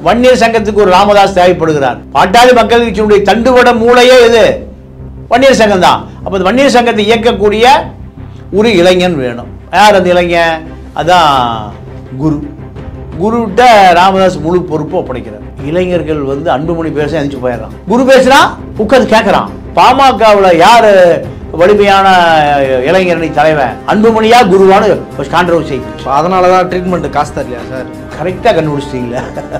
வன்னியர் சங்கத்துக்கு ஒரு ராமதாஸ் தேவைப்படுகிறார் பாட்டாளி மக்கள் கட்சியினுடைய தண்டுவட மூளையே எது வன்னியர் சங்கம் தான் அப்போ இந்த வன்னியர் சங்கத்தை இயக்கக்கூடிய ஒரு இளைஞன் வேணும் யார் அந்த இளைஞன் அதான் குரு குருவிட்ட ராமதாஸ் முழு பொறுப்பு ஒப்படைக்கிறார் இளைஞர்கள் வந்து அன்புமணி பேச எந்திரிச்சு போயிடுறான் குரு பேசுனா உட்காந்து கேட்குறான் பாமகவில் யார் வலிமையான இளைஞரணி தலைவன் அன்புமணியா குருவான்னு கான்ட்ரவர்சி அதனால தான் ட்ரீட்மெண்ட் காசு தரலையா சார் கரெக்டாக கண்டுபிடிச்சிட்டீங்களா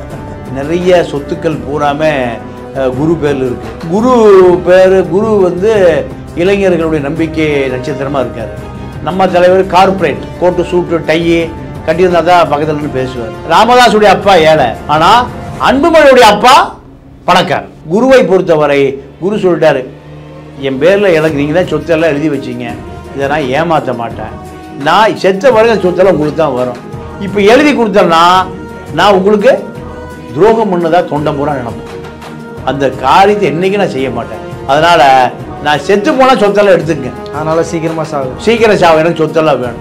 நிறைய சொத்துக்கள் பூராமே அஹ், குரு பேரில் இருக்கு குரு பேர் குரு வந்து இளைஞர்களுடைய நம்பிக்கை நட்சத்திரமாக இருக்கார் நம்ம தலைவர் கார்ப்பரேட் கோட்டு சூட்டு டையி கட்டியிருந்தா தான் பக்கத்தில் நின்று பேசுவார் ராமதாஸுடைய அப்பா ஏழை ஆனால் அன்புமணியுடைய அப்பா பணக்கார் குருவை பொறுத்தவரை குரு சொல்லிட்டாரு என் பேரில் எனக்கு நீங்கள் தான் சொத்தெல்லாம் எழுதி வச்சீங்க இதை நான் ஏமாற்ற மாட்டேன் நான் செத்த வரைக்கும் சொத்தெல்லாம் உங்களுக்கு தான் வரும் இப்போ எழுதி கொடுத்தேன்னா நான் உங்களுக்கு துரோகம் பண்ணதா தொண்டம் பூரா நினைப்பேன் அந்த காரியத்தை என்னைக்கு நான் செய்ய மாட்டேன் அதனால நான் செத்து போனால் சொத்தெல்லாம் எடுத்துக்கங்க அதனால சீக்கிரமா சாகு சீக்கிரம் சாவு எனக்கு சொத்தெல்லாம் வேணும்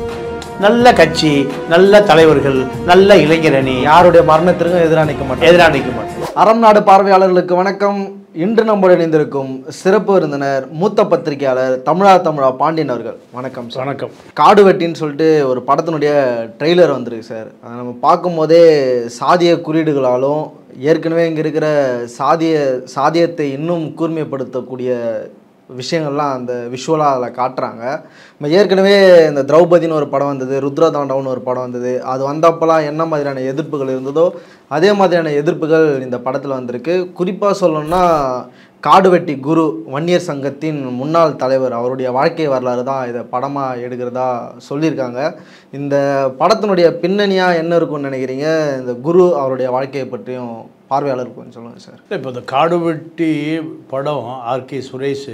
நல்ல கட்சி நல்ல தலைவர்கள் நல்ல இளைஞரணி யாருடைய மரணத்திற்கும் எதிராக நிற்க மாட்டேன் எதிராக நிற்க மாட்டேன் அறம் நாடு பார்வையாளர்களுக்கு வணக்கம் இன்று நம்முடன் இணைந்திருக்கும் சிறப்பு விருந்தினர் மூத்த பத்திரிகையாளர் தமிழா தமிழா பாண்டியன் அவர்கள் வணக்கம் சார் வணக்கம் காடு வெட்டின்னு சொல்லிட்டு ஒரு படத்தினுடைய ட்ரெய்லர் வந்திருக்கு சார் அதை நம்ம பார்க்கும்போதே சாதிய குறியீடுகளாலும் ஏற்கனவே இங்கே இருக்கிற சாதிய சாதியத்தை இன்னும் கூர்மைப்படுத்தக்கூடிய விஷயங்கள்லாம் அந்த விஷுவலாக அதில் காட்டுறாங்க நம்ம ஏற்கனவே இந்த திரௌபதின்னு ஒரு படம் வந்தது ருத்ரதாண்டவன் ஒரு படம் வந்தது அது வந்தப்போலாம் என்ன மாதிரியான எதிர்ப்புகள் இருந்ததோ அதே மாதிரியான எதிர்ப்புகள் இந்த படத்தில் வந்திருக்கு குறிப்பாக சொல்லணும்னா காடுவெட்டி குரு வன்னியர் சங்கத்தின் முன்னாள் தலைவர் அவருடைய வாழ்க்கை வரலாறு தான் இதை படமாக எடுக்கிறதா சொல்லியிருக்காங்க இந்த படத்தினுடைய பின்னணியாக என்ன இருக்கும்னு நினைக்கிறீங்க இந்த குரு அவருடைய வாழ்க்கையை பற்றியும் பார்வையாளருக்கு கொஞ்சம் சொல்லுங்கள் சார் இப்போ இந்த காடுவெட்டி படம் ஆர்கே சுரேஷ்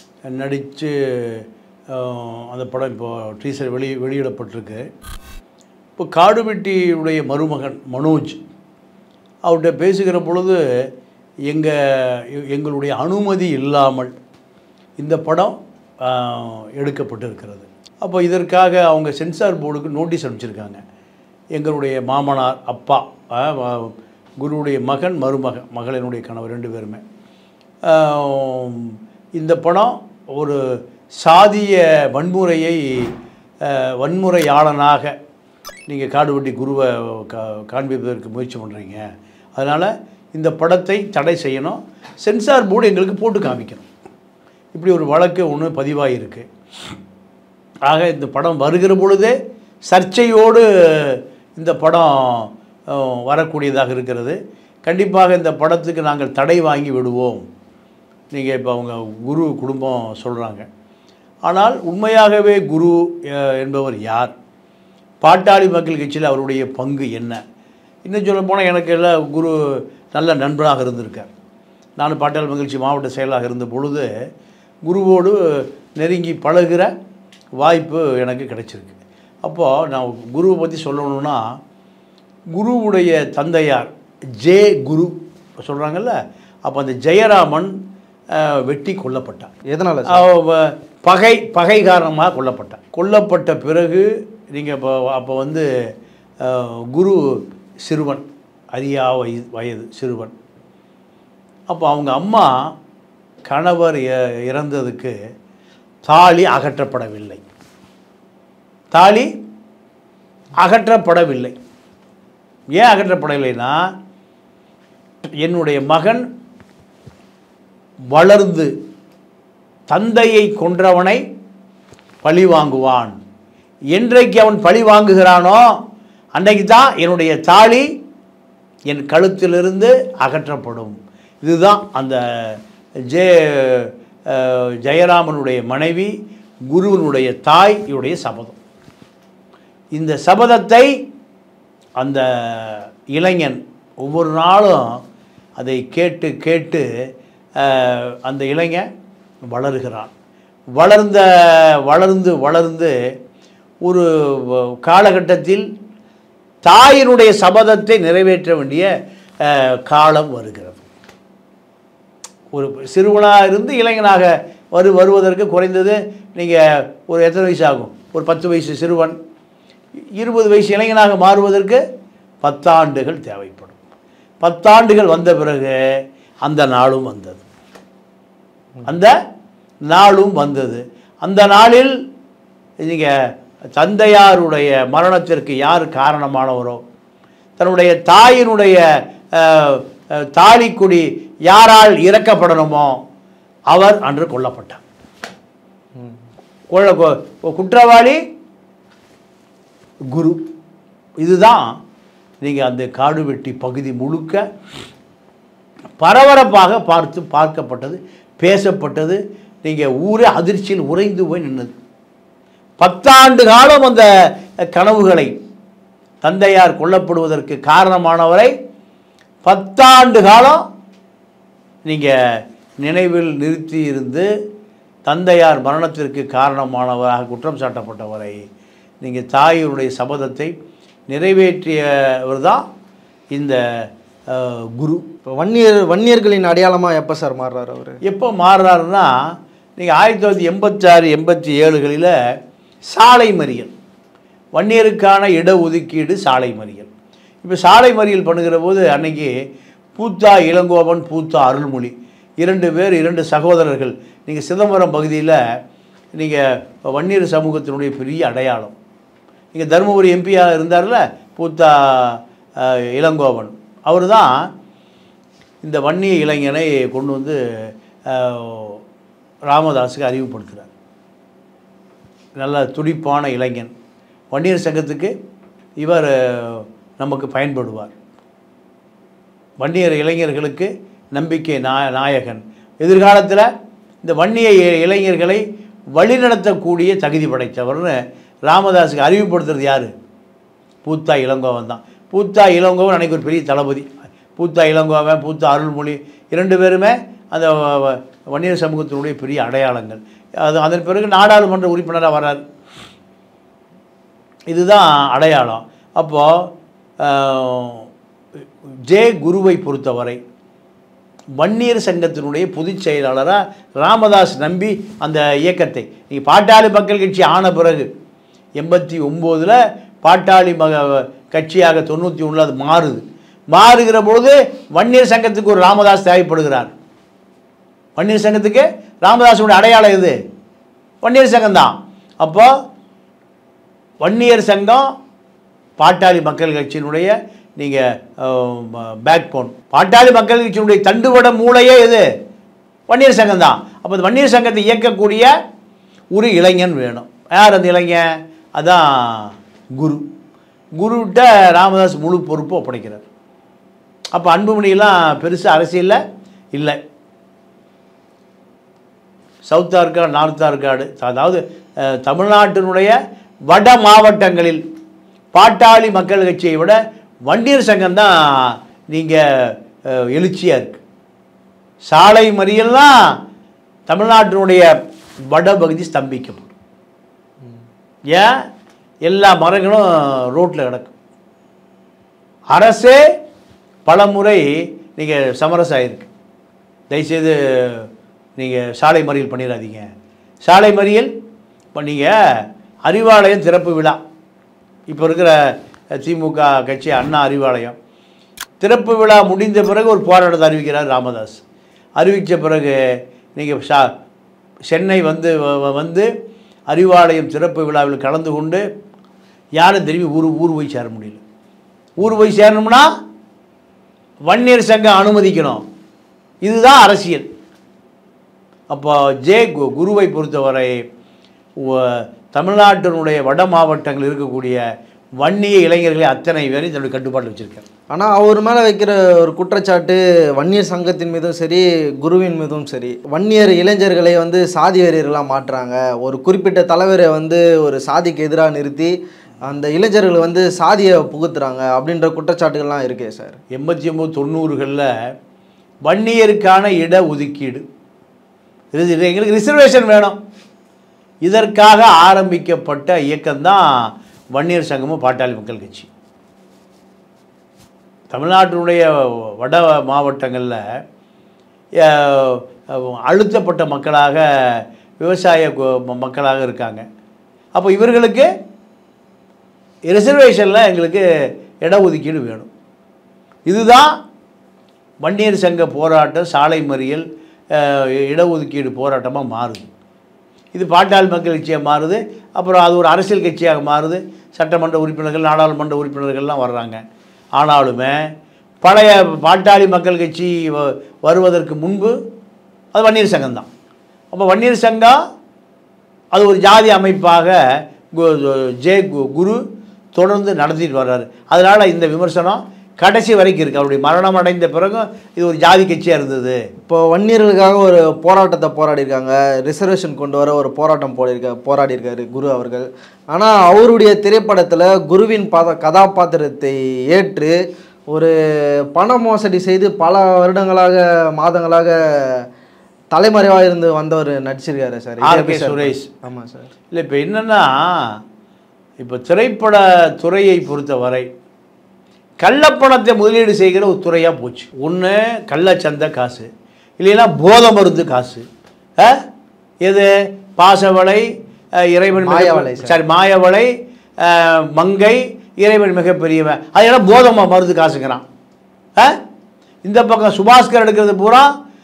நடித்து அந்த படம் இப்போ டீசர் வெளி வெளியிடப்பட்டிருக்கு இப்போ காடுவெட்டியுடைய மருமகன் மனோஜ் அவர்கிட்ட பேசுகிற பொழுது எங்கள் எங்களுடைய அனுமதி இல்லாமல் இந்த படம் ஆஹ், எடுக்கப்பட்டிருக்கிறது அப்போ இதற்காக அவங்க சென்சார் போர்டுக்கு நோட்டீஸ் அனுப்பிச்சிருக்காங்க எங்களுடைய மாமனார் அப்பா ஆஹ், வ- குருவுடைய மகன் மருமகன் மகளினுடைய கணவர் ரெண்டு பேருமே ஆஹ், இந்த படம் ஒரு சாதிய வன்முறையை ஆஹ், வன்முறையாளனாக நீங்கள் காடுவெட்டி குருவை கா காண்பிப்பதற்கு முயற்சி பண்ணுறீங்க அதனால் இந்த படத்தை தடை செய்யணும் சென்சார் போர்டு எங்களுக்கு போட்டு காமிக்கணும் இப்படி ஒரு வழக்கு ஒன்று பதிவாகிருக்கு ஆக இந்த படம் வருகிற பொழுதே சர்ச்சையோடு இந்த படம் அஹ், வரக்கூடியதாக இருக்கிறது கண்டிப்பாக இந்த படத்துக்கு நாங்கள் தடை வாங்கி விடுவோம் நீங்கள் இப்போ அவங்க குரு குடும்பம் சொல்கிறாங்க ஆனால் உண்மையாகவே குரு அஹ், என்பவர் யார் பாட்டாளி மக்கள் கட்சியில் அவருடைய பங்கு என்ன இன்னும் சொல்ல போனால் எனக்கு எல்லாம் குரு நல்ல நண்பராக இருந்திருக்கார் நான் பாட்டாளி மகிழ்ச்சி மாவட்ட செயலாக இருந்த பொழுது குருவோடு நெருங்கி பழகுற வாய்ப்பு எனக்கு கிடைச்சிருக்கு அப்போது நான் குருவை பற்றி சொல்லணும்னா குருவுடைய தந்தையார் ஜே குரு சொல்கிறாங்கல்ல அப்போ அந்த ஜெயராமன் அஹ், வெட்டி கொல்லப்பட்டார் எதனால சார் அவ வ- பகை பகை காரணமாக கொல்லப்பட்டான் கொல்லப்பட்ட பிறகு நீங்கள் இப்போ அப்போ வந்து அஹ், குரு சிறுவன் அரியா வயது வயது சிறுவன் அப்போ அவங்க அம்மா கணவர் இ- இறந்ததுக்கு தாலி அகற்றப்படவில்லை தாலி அகற்றப்படவில்லை ஏன் அகற்றப்படவில்லைன்னா என்னுடைய மகன் வளர்ந்து தந்தையை கொன்றவனை பழி வாங்குவான் என்றைக்கு அவன் பழி வாங்குகிறானோ அன்றைக்கு தான் என்னுடைய தாலி என் கழுத்திலிருந்து அகற்றப்படும் இதுதான் அந்த ஜெ அஹ், ஜெயராமனுடைய மனைவி குருவனுடைய தாய் இவருடைய சபதம் இந்த சபதத்தை அந்த இளைஞன் ஒவ்வொரு நாளும் அதை கேட்டு கேட்டு அஹ், அந்த இளைஞன் வளருகிறான் வளர்ந்த வளர்ந்து வளர்ந்து ஒரு வ- காலகட்டத்தில் தாயினுடைய சபதத்தை நிறைவேற்ற வேண்டிய அஹ், காலம் வருகிறது ஒரு சிறுவனாக இருந்து இளைஞனாக வரு வருவதற்கு குறைந்தது நீங்கள் ஒரு எத்தனை வயசு ஆகும் ஒரு பத்து வயசு சிறுவன் இருபது வயசு இளைஞனாக மாறுவதற்கு பத்தாண்டுகள் தேவைப்படும் பத்தாண்டுகள் வந்த பிறகு அந்த நாளும் வந்தது அந்த நாளும் வந்தது அந்த நாளில் நீங்கள் தந்தையாருடைய மரணத்திற்கு யார் காரணமானவரோ தன்னுடைய தாயினுடைய அஹ், அஹ், தாலிக்குடி யாரால் இறக்கப்படணுமோ அவர் அன்று கொல்லப்பட்டார் கொள்ள கொ- குற்றவாளி குரு இதுதான் நீங்கள் அந்த காடு வெட்டி பகுதி முழுக்க பரபரப்பாக பார்த்து பார்க்கப்பட்டது பேசப்பட்டது நீங்கள் ஊரே அதிர்ச்சியில் உறைந்து போய் நின்னது பத்தாண்டு காலம் அந்த கனவுகளை தந்தையார் கொல்லப்படுவதற்கு காரணமானவரை பத்தாண்டு காலம் நீங்கள் நினைவில் நிறுத்தி இருந்து தந்தையார் மரணத்திற்கு காரணமானவராக குற்றம் சாட்டப்பட்டவரை நீங்கள் தாயினுடைய சபதத்தை நிறைவேற்றியவர் தான் இந்த அஹ், குரு இப்போ வன்னியர் வன்னியர்களின் அடையாளமாக எப்போ சார் மாறுறாரு அவர் எப்போ மாறுறாருன்னா நீங்கள் ஆயிரத்தி தொள்ளாயிரத்தி எண்பத்தாறு எண்பத்தி ஏழுகளில் சாலை மறியல் வன்னியருக்கான இடஒதுக்கீடு சாலை மறியல் இப்போ சாலை மறியல் பண்ணுகிற போது அன்னைக்கு பூத்தா இளங்கோவன் பூத்தா அருள்மொழி இரண்டு பேர் இரண்டு சகோதரர்கள் நீங்கள் சிதம்பரம் பகுதியில் நீங்கள் வன்னியர் சமூகத்தினுடைய பெரிய அடையாளம் நீங்கள் தருமபுரி எம்பியாக இருந்தார்ல பூத்தா அஹ், இளங்கோவன் அவர் தான் இந்த வன்னிய இளைஞனை கொண்டு வந்து அஹ், ராமதாஸுக்கு அறிவுப்படுத்துகிறார் நல்ல துடிப்பான இளைஞன் வன்னியர் சங்கத்துக்கு இவர் அஹ், நமக்கு பயன்படுவார் வன்னியர் இளைஞர்களுக்கு நம்பிக்கை நாய நாயகன் எதிர்காலத்தில் இந்த வன்னிய இ- இளைஞர்களை வழிநடத்தக்கூடிய தகுதி படைத்தவர்னு ராமதாஸுக்கு அறிவுப்படுத்துறது யார் பூத்தா இளங்கோவன் தான் பூத்தா இளங்கோவன் அன்னைக்கு ஒரு பெரிய தளபதி பூத்தா இளங்கோவன் பூத்தா அருள்மொழி இரண்டு பேருமே அந்த வ- வ- வன்னியர் சமூகத்தினுடைய பெரிய அடையாளங்கள் அது அதன் பிறகு நாடாளுமன்ற உறுப்பினராக வர்றார் இதுதான் அடையாளம் அப்போது ஜே குருவை பொறுத்தவரை வன்னியர் சங்கத்தினுடைய பொதுச் செயலாளராக ராமதாஸ் நம்பி அந்த இயக்கத்தை நீங்கள் பாட்டாளி மக்கள் கட்சி ஆன பிறகு எண்பத்தி ஒம்போதில் பாட்டாளி மக கட்சியாக தொண்ணூற்றி ஒன்றில் அது மாறுது மாறுகிற பொழுது வன்னியர் சங்கத்துக்கு ஒரு ராமதாஸ் தேவைப்படுகிறார் வன்னியர் சங்கத்துக்கு ராமதாஸுடைய அடையாளம் எது வன்னியர் சங்கம்தான் அப்போ வன்னியர் சங்கம் பாட்டாளி மக்கள் கட்சியினுடைய நீங்கள் பேக் போன் பாட்டாளி மக்கள் கட்சியினுடைய தண்டுவட மூளையே எது வன்னியர் சங்கம் தான் அப்போ இந்த வன்னியர் சங்கத்தை இயக்கக்கூடிய ஒரு இளைஞன் வேணும் யார் அந்த இளைஞன் அதான் குரு குருகிட்ட ராமதாஸ் முழு பொறுப்பு ஒப்படைக்கிறார் அப்போ அன்புமணியெல்லாம் பெருசாக அரசியலில் இல்லை சவுத் ஆர்காடு நார்த் ஆர்காடு அதாவது அஹ், தமிழ்நாட்டினுடைய வட மாவட்டங்களில் பாட்டாளி மக்கள் கட்சியை விட வண்டியர் சங்கம் தான் நீங்கள் எழுச்சியாக இருக்கு சாலை மறியல்லாம் தமிழ்நாட்டினுடைய வடபகுதி ஸ்தம்பிக்கப்படும் ஏன் எல்லா மரங்களும் ரோட்டில் கிடக்கும் அரசே பலமுறை நீங்கள் சமரசம் ஆயிருக்கு தயவுசெய்து நீங்கள் சாலை மறியல் பண்ணிடாதீங்க சாலை மறியல் இப்போ நீங்கள் அறிவாலயம் திறப்பு விழா இப்போ இருக்கிற திமுக கட்சி அண்ணா அறிவாலயம் திறப்பு விழா முடிந்த பிறகு ஒரு போராட்டத்தை அறிவிக்கிறார் ராமதாஸ் அறிவித்த பிறகு நீங்கள் சா சென்னை வந்து வ- வ- வந்து அறிவாலயம் திறப்பு விழாவில் கலந்து கொண்டு யாரும் திரும்பி ஊர் ஊர் போய் சேர முடியல ஊர் போய் சேரணும்னா வன்னியர் சங்கம் அனுமதிக்கணும் இதுதான் அரசியல் அப்போ ஜே கு- குருவை பொறுத்தவரை உ- தமிழ்நாட்டினுடைய வட மாவட்டங்களில் இருக்கக்கூடிய வன்னிய இளைஞர்களை அத்தனை பேரையும் தன்னுடைய கட்டுப்பாட்டில் வச்சுருக்கார் ஆனால் அவர் மேலே வைக்கிற ஒரு குற்றச்சாட்டு வன்னியர் சங்கத்தின் மீதும் சரி குருவின் மீதும் சரி வன்னியர் இளைஞர்களை வந்து சாதி வெறியர்களாக மாற்றுறாங்க ஒரு குறிப்பிட்ட தலைவரை வந்து ஒரு சாதிக்கு எதிராக நிறுத்தி அந்த இளைஞர்களை வந்து சாதியை புகுத்துறாங்க அப்படின்ற குற்றச்சாட்டுகள்லாம் இருக்கே சார் எண்பத்தி ஒம்பது தொண்ணூறுகளில் வன்னியருக்கான இட ஒதுக்கீடு இது இது எங்களுக்கு ரிசர்வேஷன் வேணும் இதற்காக ஆரம்பிக்கப்பட்ட இயக்கம்தான் வன்னியர் சங்கமும் பாட்டாளி மக்கள் கட்சி தமிழ்நாட்டினுடைய வட மாவட்டங்களில் அழுத்தப்பட்ட மக்களாக விவசாய கு- ம- மக்களாக இருக்காங்க அப்போ இவர்களுக்கு ரிசர்வேஷனில் எங்களுக்கு இட ஒதுக்கீடு வேணும் இதுதான் வன்னியர் சங்க போராட்டம் சாலை மறியல் அஹ், இடஒதுக்கீடு போராட்டமாக மாறுது இது பாட்டாளி மக்கள் கட்சியாக மாறுது அப்புறம் அது ஒரு அரசியல் கட்சியாக மாறுது சட்டமன்ற உறுப்பினர்கள் நாடாளுமன்ற உறுப்பினர்கள்லாம் வர்றாங்க ஆனாலுமே பழைய பாட்டாளி மக்கள் கட்சி வ- வருவதற்கு முன்பு அது வன்னியர் சங்கம் தான் அப்போ வன்னியர் சங்கம் அது ஒரு ஜாதி அமைப்பாக கு- ஜே கு- குரு தொடர்ந்து நடத்திட்டு வர்றாரு அதனால் இந்த விமர்சனம் கடைசி வரைக்கும் இருக்குது அவருடைய மரணம் அடைந்த பிறகும் இது ஒரு ஜாதி கட்சியாக இருந்தது இப்போ வன்னியர்களுக்காக ஒரு போராட்டத்தை போராடி இருக்காங்க ரிசர்வேஷன் கொண்டு வர ஒரு போராட்டம் போடிருக்க போராடி இருக்காரு குரு அவர்கள் ஆனால் அவருடைய திரைப்படத்தில் குருவின் பாத கதாபாத்திரத்தை ஏற்று ஒரு பண மோசடி செய்து பல வருடங்களாக மாதங்களாக தலைமறைவாக இருந்து வந்தவர் நடிச்சிருக்காரு சார் ஆர் கே சுரேஷ் ஆமாம் சார் இல்லை இப்போ என்னென்னா இப்போ திரைப்பட துறையை பொறுத்தவரை கள்ளப்பணத்தை முதலீடு செய்கிற ஒரு துறையாக போச்சு ஒன்று கள்ளச்சந்தை காசு இல்லைன்னா போத மருந்து காசு ஆ? எது பாசவளை அஹ், இறைவன் மிக- மாயவளை சார். சரி மாயவளை அஹ், மங்கை இறைவன் மிகப்பெரியவன் அதெல்லாம் போதை ம- மருந்து காசுங்கிறான் ஆ? இந்த பக்கம் சுபாஸ்கர் எடுக்கிறது பூரா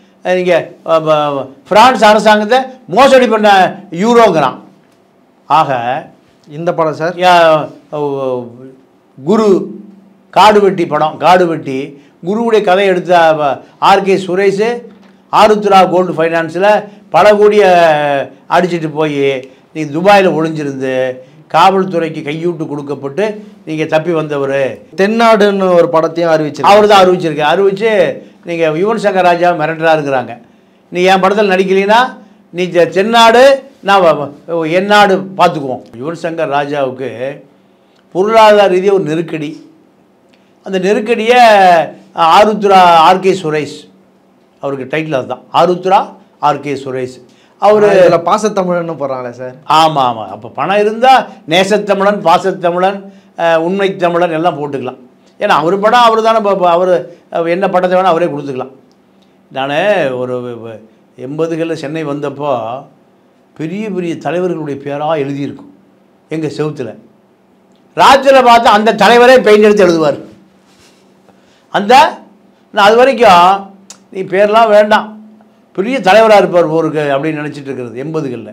நீங்கள் பிரான்ஸ் அரசாங்கத்தை மோசடி பண்ண யூரோங்கிறான் ஆக இந்த படம் சார் யா- ஓ- குரு காடு வெட்டி படம் காடு வெட்டி குருவுடைய கதை எடுத்த ஆர்கே சுரேஷ் ஆருத்ரா கோல்டு ஃபைனான்ஸில் பல கோடியை அடிச்சிட்டு போய் நீ துபாயில் ஒளிஞ்சிருந்து காவல்துறைக்கு கையூட்டு கொடுக்கப்பட்டு நீங்கள் தப்பி வந்தவர் தென்னாடுன்னு ஒரு படத்தையும் அறிவிச்சிருக்காரு அவர் தான் அறிவிச்சிருக்கு அறிவிச்சு நீங்கள் யுவன் சங்கர் ராஜா மிரட்டுறாருங்கிறாங்க நீ என் படத்தில் நடிக்கலைன்னா நீ தெ- தென்னாடு நான் வ- வ- என் நாடு பார்த்துக்குவோம் யுவன் சங்கர் ராஜாவுக்கு பொருளாதார ரீதியாக ஒரு நெருக்கடி அந்த நெருக்கடியை ஆருத்ரா ஆர்கே சுரேஷ் அவருக்கு டைட்டில் அதுதான் ஆருத்ரா ஆர்கே சுரேஷ் அவர் இதில் பாசத்தமிழன்னு போடுறாங்களே சார் ஆமாம் ஆமாம் அப்போ பணம் இருந்தால் நேசத்தமிழன் பாசத்தமிழன் அஹ், உண்மை தமிழன் எல்லாம் போட்டுக்கலாம் ஏன்னா அவர் படம் அவர் தானே இப்போ அவர் என்ன படத்தை வேணால் அவரே கொடுத்துக்கலாம் நான் ஒரு வ- எண்பதுகளில் சென்னை வந்தப்போ பெரிய பெரிய தலைவர்களுடைய பேராக எழுதியிருக்கும் எங்கள் செவுத்தில் ராத்திரியில் பார்த்தா அந்த தலைவரே பெயிண்ட் எடுத்து எழுதுவார் அந்த நான் அது வரைக்கும் நீ பேர்லாம் வேண்டாம் பெரிய தலைவராக இருப்பார் போருக்கு அப்படின்னு நினச்சிட்டு இருக்கிறது எண்பதுகளில்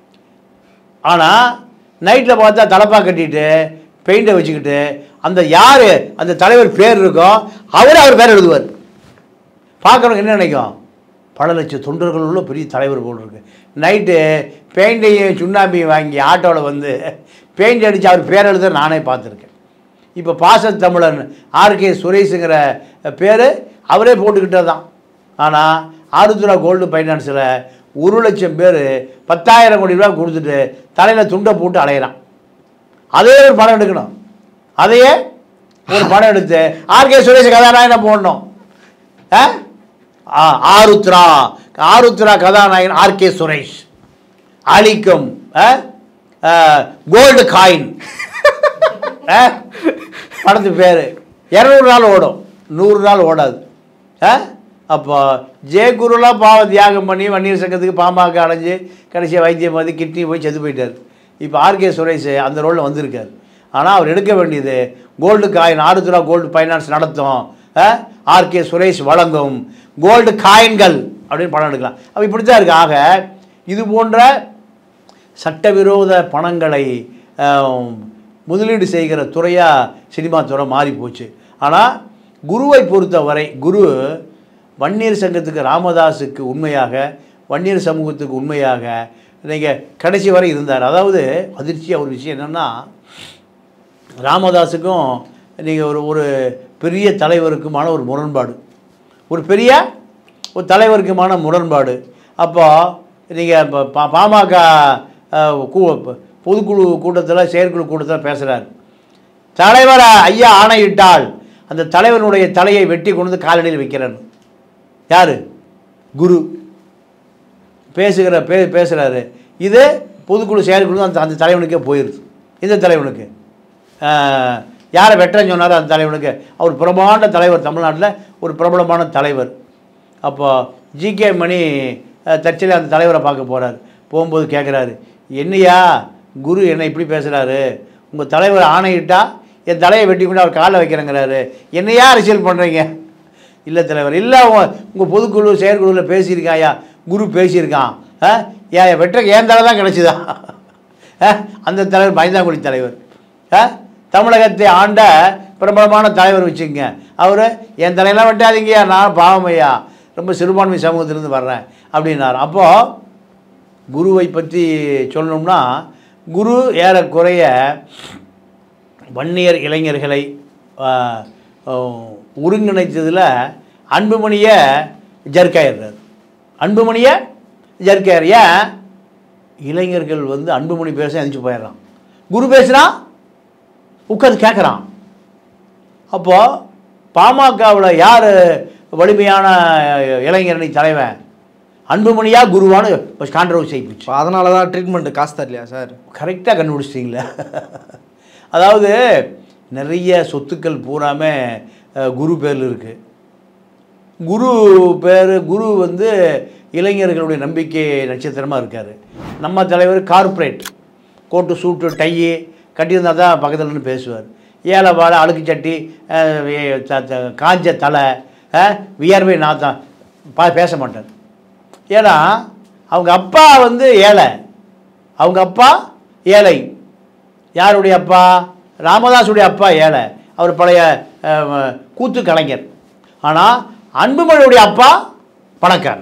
ஆனால் நைட்டில் பார்த்தா தலப்பா கட்டிட்டு பெயிண்டை வச்சுக்கிட்டு அந்த யார் அந்த தலைவர் பேர் இருக்கோ அவரே அவர் பேர் எழுதுவார் பார்க்குறவங்க என்ன நினைக்கும் பல லட்சம் தொண்டர்கள் உள்ள பெரிய தலைவர் போல் இருக்கு நைட்டு பெயிண்டையும் சுண்ணாம்பியும் வாங்கி ஆட்டோவில் வந்து பெயிண்ட் அடித்து அவர் பேர் எழுத நானே பார்த்துருக்கேன் இப்போ பாசத்தமிழன் ஆர்கே சுரேஷுங்கிற பேர் அவரே போட்டுக்கிட்டது தான் ஆனால் ஆருத்ரா கோல்டு ஃபைனான்ஸில் ஒரு லட்சம் பேர் பத்தாயிரம் கோடி ரூபா கொடுத்துட்டு தலையில் துண்டை போட்டு அலையிறான் அதே ஒரு படம் எடுக்கணும் அதையே ஒரு படம் எடுத்து ஆர்கே சுரேஷ் கதாநாயகனை போடணும் ஆ? ஆ, ஆருத்ரா ஆருத்ரா கதாநாயகன் ஆர்கே சுரேஷ் அழிக்கும் கோல்டு காயின் படத்து பேர் இரநூறு நாள் ஓடும் நூறு நாள் ஓடாது ஆ? அப்போ ஜே குருலாம் பாவ தியாகம் பண்ணி வன்னியர் சங்கத்துக்கு பாம்பாக்க அடைஞ்சு கடைசியாக வைத்தியம் பார்த்து கிட்னி போய் செத்து போயிட்டார் இப்போ ஆர்கே சுரேஷ் அந்த ரோலில் வந்திருக்கார் ஆனால் அவர் எடுக்க வேண்டியது gold coin Aarudhra gold finance நடத்தும் ஆர்கே சுரேஷ் வழங்கும் கோல்டு காயின்கள் அப்படின்னு படம் எடுக்கலாம் அப்போ இப்படி தான் இருக்கு ஆக இது போன்ற சட்டவிரோத பணங்களை ஆம், முதலீடு செய்கிற துறையாக சினிமா துறை மாறி போச்சு ஆனால் குருவை பொறுத்தவரை குரு வன்னியர் சங்கத்துக்கு ராமதாஸுக்கு உண்மையாக வன்னியர் சமூகத்துக்கு உண்மையாக நீங்கள் கடைசி வரை இருந்தார் அதாவது அதிர்ச்சியாக ஒரு விஷயம் என்னென்னா ராமதாஸுக்கும் நீங்கள் ஒரு ஒரு பெரிய தலைவருக்குமான ஒரு முரண்பாடு ஒரு பெரிய ஒரு தலைவருக்குமான முரண்பாடு அப்போ நீங்கள் இப்போ பா பாமக அஹ், கூ- பொதுக்குழு கூட்டத்தில் செயற்குழு கூட்டத்தில் பேசுகிறார் தலைவர் ஐயா ஆணையிட்டால் அந்த தலைவனுடைய தலையை வெட்டி கொண்டு வந்து காலடியில் வைக்கிறேன் யார் குரு பேசுகிற பே பேசுகிறாரு இது பொதுக்குழு செயற்குழு அந்த அந்த தலைவனுக்கே போயிடுது இந்த தலைவனுக்கு ஆஹ், யாரை வெட்டன்னு சொன்னாரோ அந்த தலைவனுக்கு அவர் பிரபலமான தலைவர் தமிழ்நாட்டில் ஒரு பிரபலமான தலைவர் அப்போ ஜிகே மணி அஹ், தற்செயலா அந்த தலைவரை பார்க்க போகிறார் போகும்போது கேட்குறாரு என்னையா குரு என்னை இப்படி பேசுகிறாரு உங்கள் தலைவர் ஆணையிட்டா என் தலையை வெட்டி கொண்டு அவர் காலை வைக்கிறேங்கிறாரு என்னையா அரசியல் பண்ணுறீங்க இல்லை தலைவர் இல்லை உங்கள் உங்கள் பொதுக்குழு செயற்குழுவில் பேசியிருக்காயா குரு பேசியிருக்கான் ஆ ஏன் வெற்றக்கு ஏன் தலை தான் கிடச்சிதா ஆ? அந்த தலைவர் பயந்தாங்குடி தலைவர் ஆ? தமிழகத்தை ஆண்ட பிரபலமான தலைவர் வச்சுக்கங்க அவர் என் தலையெல்லாம் வெட்டாதீங்கய்யா நான் பாவம் ஐயா ரொம்ப சிறுபான்மை சமூகத்திலேருந்து வர்றேன் அப்படின்னார் அப்போது குருவை பற்றி சொல்லணும்னா குரு ஏறக்குறைய வன்னியர் இளைஞர்களை ஆ, ஆ, ஒருங்கிணைத்ததில் அன்புமணியை ஜர்க்காயிடுறார் அன்புமணியை ஜர்க்காயர் ஏன் இளைஞர்கள் வந்து அன்புமணி பேச எந்திரிச்சு போயிடுறான் குரு பேசுனா உட்காந்து கேட்குறான் அப்போது பாமகவில் யார் வலிமையான இளைஞரணி தலைவன் அன்புமணியா குருவான்னு கான்ட்ரவர்சி ஆகி போச்சு இப்போ அதனால தான் ட்ரீட்மெண்ட் காசு தரலையா சார் கரெக்டாக கண்டுபிடிச்சிட்டிங்களே அதாவது நிறைய சொத்துக்கள் பூராமே அஹ், குரு பேரில் இருக்குது குரு பேர் குரு வந்து இளைஞர்களுடைய நம்பிக்கை நட்சத்திரமாக இருக்கார் நம்ம தலைவர் கார்ப்பரேட் கோட்டு சூட்டு டையி கட்டியிருந்தா தான் பக்கத்தில் நின்று பேசுவார் ஏழை வாழை அழுக்கு சட்டி அஹ், ஏ- த- த- காஞ்ச தலை அஹ், வியர்வை நாத்தம் பா பேச மாட்டார் ஏன்னா அவங்க அப்பா வந்து ஏழை அவங்க அப்பா ஏழை யாருடைய அப்பா ராமதாஸுடைய அப்பா ஏழை அவர் பழைய அஹ், கூத்து கலைஞர் ஆனால் அன்புமணியுடைய அப்பா பணக்காரர்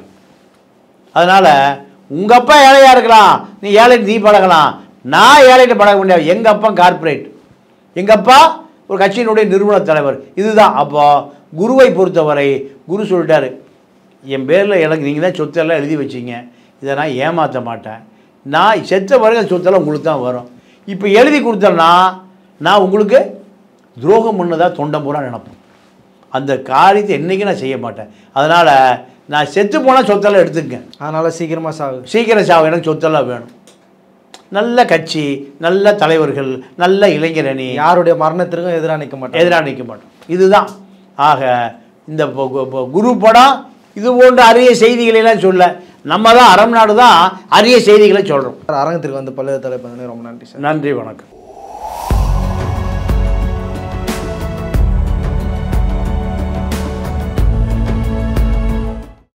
அதனால் உங்கள் அப்பா ஏழையாக இருக்கலாம் நீ ஏழை நீ பழகலாம் நான் ஏழைட்டு பழக முடியாது எங்கள் அப்பா கார்ப்பரேட் எங்கள் அப்பா ஒரு கட்சியினுடைய நிறுவன தலைவர் இதுதான் அப்போ குருவை பொறுத்தவரை குரு சொல்லிட்டாரு என் பேரில் எனக்கு நீங்கள் தான் சொத்தெல்லாம் எழுதி வச்சிங்க இதை நான் ஏமாற்ற மாட்டேன் நான் செத்த பிறகு அந்த சொத்தெல்லாம் உங்களுக்கு தான் வரும் இப்போ எழுதி கொடுத்தேன்னா நான் உங்களுக்கு துரோகம் பண்ணதா தொண்டம் பூரா நினைப்பேன் அந்த காரியத்தை என்றைக்கும் நான் செய்ய மாட்டேன் அதனால் நான் செத்து போனால் சொத்தெல்லாம் எடுத்துக்கங்க அதனால சீக்கிரமா சாகு சீக்கிரம் சாவு எனக்கு சொத்தெல்லாம் வேணும் நல்ல கட்சி நல்ல தலைவர்கள் நல்ல இளைஞரணி யாருடைய மரணத்திற்கும் எதிராக நிற்க மாட்டாங்க எதிராக நிற்க மாட்டோம் இதுதான் ஆக இந்த பொ- பொ- பொ- குரு படம் இது போன்ற அரிய செய்திகளை எல்லாம் சொல்ல நம்ம தான் அறம் நாடு தான் அரிய செய்திகளை சொல்கிறோம் அரங்கத்திற்கு வந்து பல்வேறு தலைப்பு ரொம்ப நன்றி சார் நன்றி வணக்கம்